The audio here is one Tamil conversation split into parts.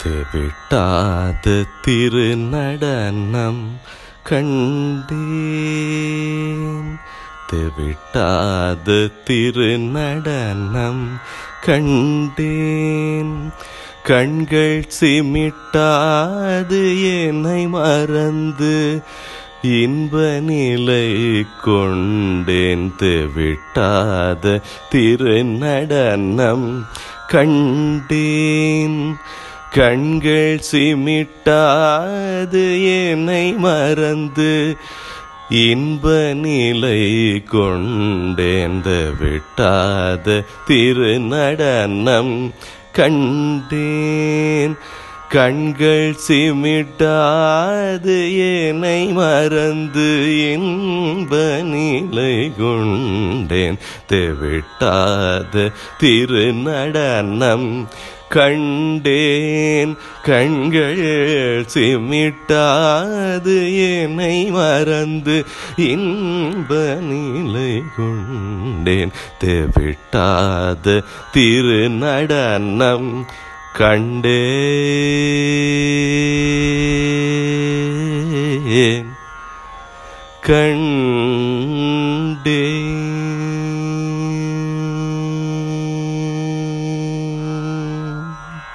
தெவிட்டாத திருநடனம் கண்டேன் தெவிட்டாத திருநடனம் கண்டேன் கண்கள் சிமிட்டாது என்னை மறந்து இன்ப நிலை கொண்டேன் தெவிட்டாத திருநடனம் கண்டேன் கண்கள் சிமிட்டாது என்னை மறந்து இன்ப நிலை கொண்டேந்த விட்டாத திருநடனம் கண்டேன் கண்கள் சிமிட்டாது என்னை மறந்து இன்ப நிலை கொண்டேன் தெவிட்டாத திருநடனம் கண்டேன் கண்கள் சிமிட்டாது என்னை மறந்து இன்ப நிலை கொண்டேன் தெவிட்டாத திருநடனம் கண்டேன் கண்டேன்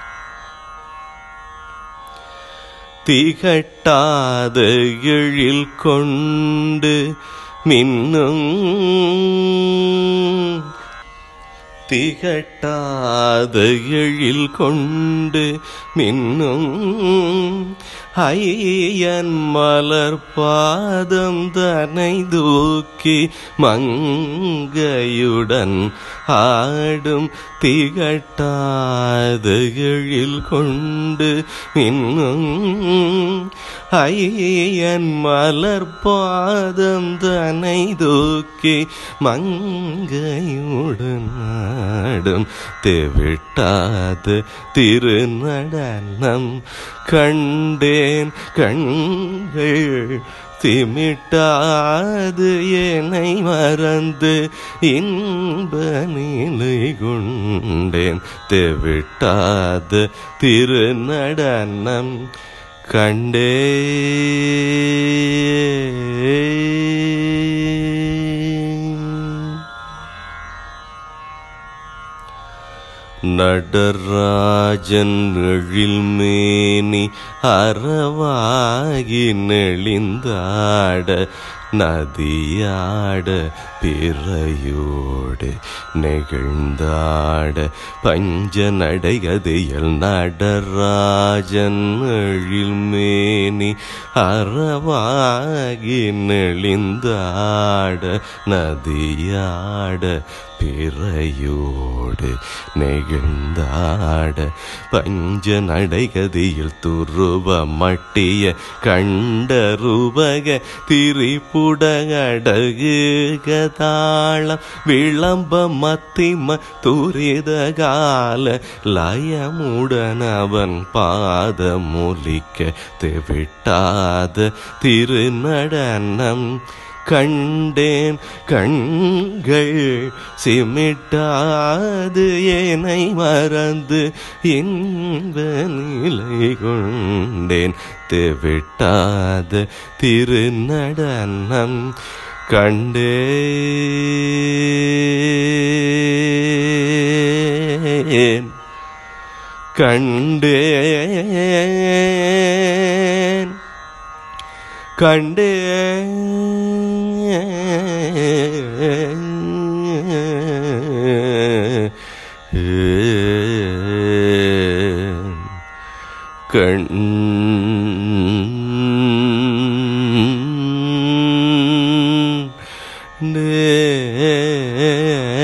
திகட்டாத எழில் கொண்டு மின்னும் திகட்டாத எழில் கொண்டு மின்னும் ஐயன் மலர் பாதம் தனை தூக்கி மங்கையுடன் ஆடும் திகட்டாத எழில் கொண்டு இன்னும் ஐயன் மலர் பாதம் தனை தூக்கி மங்கையுடன் ஆடும் தெவிட்டாத திருநடனம் கண்டேன் கண்கள் திமிட்டாது என்னை மறந்து இன்ப நிலை கொண்டேன் தெவிட்டாத திருநடனம் கண்டே நடராஜன் எழில்மேனி அறவாகி நெளிந்தாட நதியாட பிறையோடு நெகிழ்ந்தாட பஞ்ச நடைகதையில் நடராஜன் எழில்மேனி அறவாகி நெளிந்தாட நதியாட பிறையோடு நெகிழ்ந்தாட பஞ்ச நடைகதியில் துருவ மட்டிய கண்ட ரூபக திரிபுடகடகு கதாளம் விளம்ப மத்திம துரித கால லயமுடன் அவன் பாதமொலிக்க தெவிட்டாத திருநடனம் கண்டேன் கண்கள் சிமிட்டாது ஏனை மறந்து இன்ப நிலை கொண்டேன் தெவிட்டாத திருநடனம் கண்டேன் கண்டேன் கண்டே கண் நே